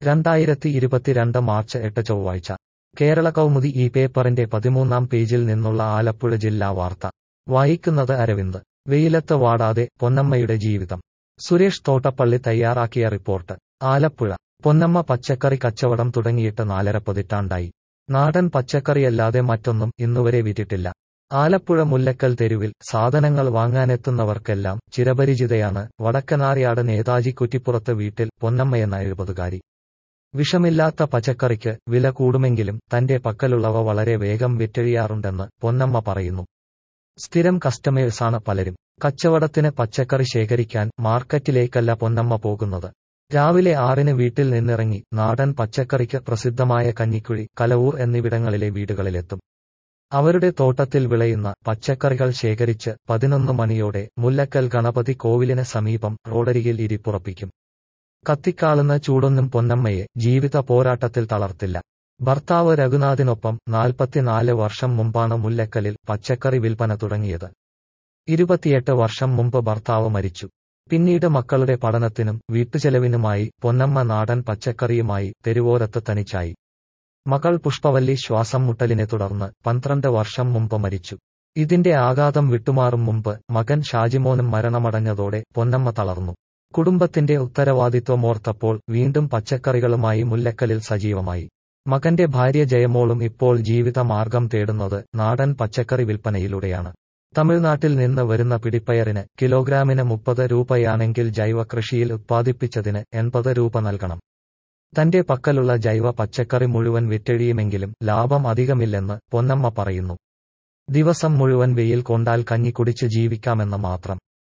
രണ്ടായിരത്തി ഇരുപത്തിരണ്ട് മാർച്ച് എട്ട് ചൊവ്വാഴ്ച കേരള കൗമുദി ഈ പേപ്പറിന്റെ പതിമൂന്നാം പേജിൽ നിന്നുള്ള ആലപ്പുഴ ജില്ലാ വാർത്ത വായിക്കുന്നത് അരവിന്ദ് വെയിലത്ത് വാടാതെ പൊന്നമ്മയുടെ ജീവിതം സുരേഷ് തോട്ടപ്പള്ളി തയ്യാറാക്കിയ റിപ്പോർട്ട് ആലപ്പുഴ പൊന്നമ്മ പച്ചക്കറി കച്ചവടം തുടങ്ങിയിട്ട് നാലര പതിറ്റാണ്ടായി നാടൻ പച്ചക്കറിയല്ലാതെ മറ്റൊന്നും ഇന്നുവരെ വിറ്റിട്ടില്ല ആലപ്പുഴ മുല്ലക്കൽ തെരുവിൽ സാധനങ്ങൾ വാങ്ങാനെത്തുന്നവർക്കെല്ലാം ചിരപരിചിതയാണ് വടക്കനാറിയാട് നേതാജി കുറ്റിപ്പുറത്ത് വീട്ടിൽ പൊന്നമ്മയെന്ന എഴുപതുകാരി വിഷമില്ലാത്ത പച്ചക്കറിക്ക് വില കൂടുമെങ്കിലും തന്റെ പക്കലുള്ളവ വളരെ വേഗം വിറ്റഴിയാറുണ്ടെന്ന് പൊന്നമ്മ പറയുന്നു സ്ഥിരം കസ്റ്റമേഴ്സാണ് പലരും കച്ചവടത്തിന് പച്ചക്കറി ശേഖരിക്കാൻ മാർക്കറ്റിലേക്കല്ല പൊന്നമ്മ പോകുന്നത് രാവിലെ ആറിന് വീട്ടിൽ നിന്നിറങ്ങി നാടൻ പച്ചക്കറിക്ക് പ്രസിദ്ധമായ കഞ്ഞിക്കുഴി കലവൂർ എന്നിവിടങ്ങളിലെ വീടുകളിലെത്തും അവരുടെ തോട്ടത്തിൽ വിളയുന്ന പച്ചക്കറികൾ ശേഖരിച്ച് പതിനൊന്ന് മണിയോടെ മുല്ലക്കൽ ഗണപതി കോവിലിന് സമീപം റോഡരികിൽ ഇരിപ്പുറപ്പിക്കും കത്തിക്കാളുന്ന ചൂടൊന്നും പൊന്നമ്മയെ ജീവിത പോരാട്ടത്തിൽ തളർത്തില്ല ഭർത്താവ് രഘുനാഥിനൊപ്പം നാൽപ്പത്തിനാല് വർഷം മുമ്പാണ് മുല്ലക്കലിൽ പച്ചക്കറി വിൽപ്പന തുടങ്ങിയത് ഇരുപത്തിയെട്ട് വർഷം മുമ്പ് ഭർത്താവ് മരിച്ചു പിന്നീട് മക്കളുടെ പഠനത്തിനും വീട്ടുചെലവിനുമായി പൊന്നമ്മ നാടൻ പച്ചക്കറിയുമായി തെരുവോരത്ത് തനിച്ചായി മകൾ പുഷ്പവല്ലി ശ്വാസം മുട്ടലിനെ തുടർന്ന് പന്ത്രണ്ട് വർഷം മുമ്പ് മരിച്ചു ഇതിന്റെ ആഘാതം വിട്ടുമാറും മുമ്പ് മകൻ ഷാജിമോനും മരണമടഞ്ഞതോടെ പൊന്നമ്മ തളർന്നു കുടുംബത്തിന്റെ ഉത്തരവാദിത്വമോർത്തപ്പോൾ വീണ്ടും പച്ചക്കറികളുമായി മുല്ലക്കലിൽ സജീവമായി മകന്റെ ഭാര്യ ജയമോളും ഇപ്പോൾ ജീവിതമാർഗം തേടുന്നത് നാടൻ പച്ചക്കറി വിൽപ്പനയിലൂടെയാണ് തമിഴ്നാട്ടിൽ നിന്ന് വരുന്ന പിടിപ്പയറിന് കിലോഗ്രാമിന് മുപ്പത് രൂപയാണെങ്കിൽ ജൈവ കൃഷിയിൽ ഉത്പാദിപ്പിച്ചതിന് എൺപത് രൂപ നൽകണം തന്റെ പക്കലുള്ള ജൈവ പച്ചക്കറി മുഴുവൻ വിറ്റഴിയുമെങ്കിലും ലാഭം അധികമില്ലെന്ന് പൊന്നമ്മ പറയുന്നു ദിവസം മുഴുവൻ വെയിൽ കൊണ്ടാൽ കഞ്ഞി കുടിച്ച് ജീവിക്കാമെന്ന് മാത്രം